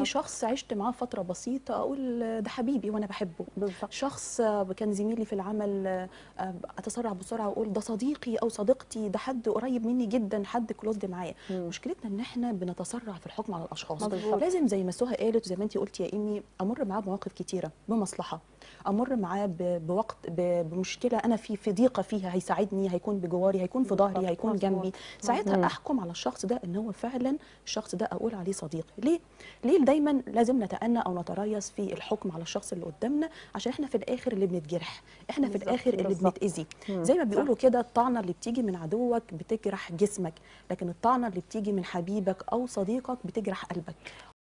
شخص عشت معاه فتره بسيطه اقول ده حبيبي وانا بحبه بالظبط شخص آه، كان زميلي في العمل آه، آه، اتسرع بسرعه واقول ده صديقي او صديقتي ده حد قريب مني جدا حد كلوزد معايا مم. مشكلتنا ان احنا بنتسرع في الحكم على الاشخاص مظبوط. لازم زي ما سهى قالت وزي ما انت قلتي يا ايمي امر معاه بمواقف كتيره بمصلحه امر معاه ب- بوقت ب- بمشكله انا في في ضيقه فيها هيساعدني هيكون بجواري هيكون في ظهري بالظبط، هيكون مظبوط. جنبي ساعتها مم. احكم على الشخص ده ان هو فعلا الشخص ده اقول عليه صديق ليه ليه دايما لازم نتأنى او نتريث في الحكم على الشخص اللي قدامنا عشان احنا في الاخر اللي بنتجرح احنا في بالظبط، الاخر اللي بالظبط. بنتاذي مم. زي ما بيقولوا كده الطعنه اللي بتيجي من عدوك بتجرح جسمك لكن الطعنه اللي بتيجي من حبيبك او صديقك بتجرح قلبك